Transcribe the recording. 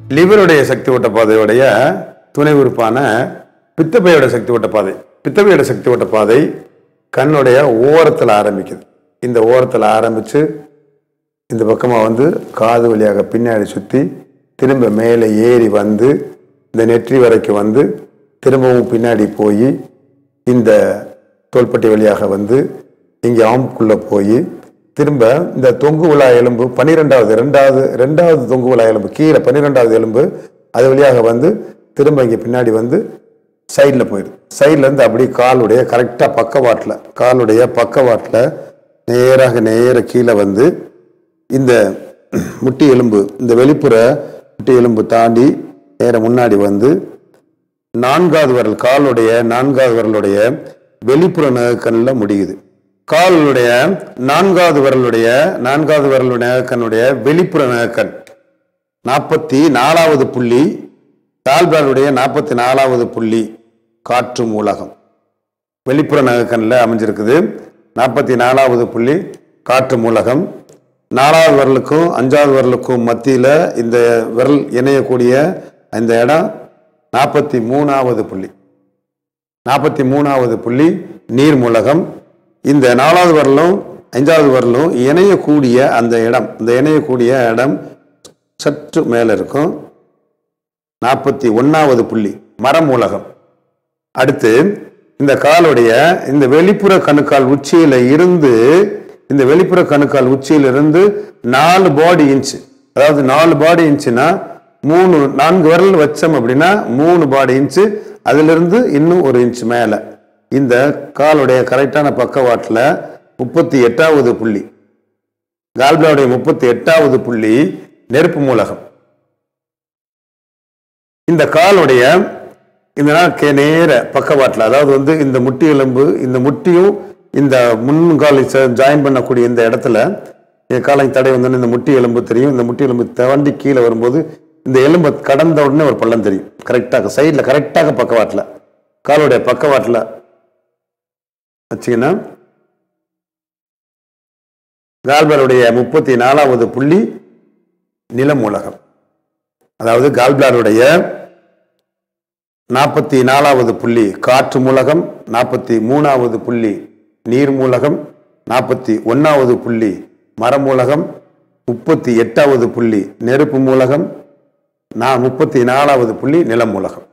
லிவருடைய சக்தி ஓட்ட பாதையுடைய துணை உறுப்பான பித்தப்பையோட சக்தி ஓட்ட பாதை பித்தப்பையோட சக்தி ஓட்ட பாதை கண்ணுடைய ஓரத்தில் ஆரம்பிக்குது இந்த ஓரத்தில் ஆரம்பித்து இந்த பக்கமாக வந்து காது வழியாக பின்னாடி சுற்றி திரும்ப மேலே ஏறி வந்து இந்த நெற்றி வரைக்கும் வந்து திரும்பவும் பின்னாடி போய் இந்த தோள்பட்டை வழியாக வந்து இங்கே ஆம்புக்குள்ளே போய் திரும்ப இந்த தொங்கு விழா எலும்பு பன்னிரெண்டாவது ரெண்டாவது ரெண்டாவது தொங்கு விழா எலும்பு கீழே பன்னிரெண்டாவது எலும்பு அது வழியாக வந்து திரும்ப இங்கே பின்னாடி வந்து சைடில் போயிடுது சைட்லேருந்து அப்படியே காலுடைய கரெக்டாக பக்கவாட்டில் காலுடைய பக்கவாட்டில் நேராக நேர கீழே வந்து இந்த முட்டி எலும்பு இந்த வெளிப்புற முட்டி எலும்பு தாண்டி நேர முன்னாடி வந்து நான்காவது விரல் காலுடைய நான்காவது விரலுடைய வெளிப்புற நகக்கண்ணில் முடியுது காலுடைய நான்காவது விரலுடைய நான்காவது விரலுடைய நகக்கண்ணுடைய வெளிப்புற நகக்கண் நாற்பத்தி நாலாவது புள்ளி கால்பாலுடைய நாற்பத்தி நாலாவது புள்ளி காற்று மூலகம் வெளிப்புற நகக்கண்ணில் அமைஞ்சிருக்குது நாற்பத்தி நாலாவது புள்ளி காற்று மூலகம் நாலாவது விரலுக்கும் அஞ்சாவது விரலுக்கும் மத்தியில் இந்த விரல் இணையக்கூடிய இந்த இடம் நாற்பத்தி மூணாவது புள்ளி நாற்பத்தி மூணாவது புள்ளி நீர் மூலகம் இந்த நாலாவது விரலும் அஞ்சாவது விரலும் இணையக்கூடிய அந்த இடம் இந்த இணையக்கூடிய இடம் சற்று மேலே இருக்கும் நாற்பத்தி ஒன்றாவது புள்ளி மரமூலகம் அடுத்து இந்த காலுடைய இந்த வெளிப்புற கணுக்கால் உச்சியில இருந்து இந்த வெளிப்புற கணுக்கால் உச்சியில இருந்து நாலு பாடி இன்ச் அதாவது நாலு பாடி இன்ச்சுனா மூணு நான்கு விரல் வச்சோம் அப்படின்னா மூணு பாடி இன்ச்சு அதிலிருந்து இன்னும் ஒரு இன்ச் மேலே இந்த காலுடைய கரெக்டான பக்கவாட்டில் முப்பத்தி எட்டாவது புள்ளி கால்பிளாவுடைய முப்பத்தி எட்டாவது புள்ளி நெருப்பு மூலகம் இந்த காலுடைய இந்த நாள் கே நேர பக்கவாட்டில் அதாவது வந்து இந்த முட்டி எலும்பு இந்த முட்டியும் இந்த முன்காலை ஜாயின் பண்ணக்கூடிய இந்த இடத்துல என் காலை தடை வந்தோடனே இந்த முட்டி எலும்பு தெரியும் இந்த முட்டி எலும்பு தவண்டி கீழே வரும்போது இந்த எலும்பை கடந்த உடனே ஒரு பள்ளம் தெரியும் கரெக்டாக சைடில் கரெக்டாக பக்கவாட்டில் காலுடைய பக்கவாட்டில் வச்சிங்கன்னா கால்பருடைய முப்பத்தி நாலாவது புள்ளி நிலமூலகம் அதாவது கால்பிளாருடைய நாற்பத்தி நாலாவது புள்ளி காற்று மூலகம் நாற்பத்தி மூணாவது புள்ளி நீர் மூலகம் நாற்பத்தி ஒன்றாவது புள்ளி மரமூலகம் முப்பத்தி எட்டாவது புள்ளி நெருப்பு மூலகம் நான் முப்பத்தி நாலாவது புள்ளி நிலமூலகம்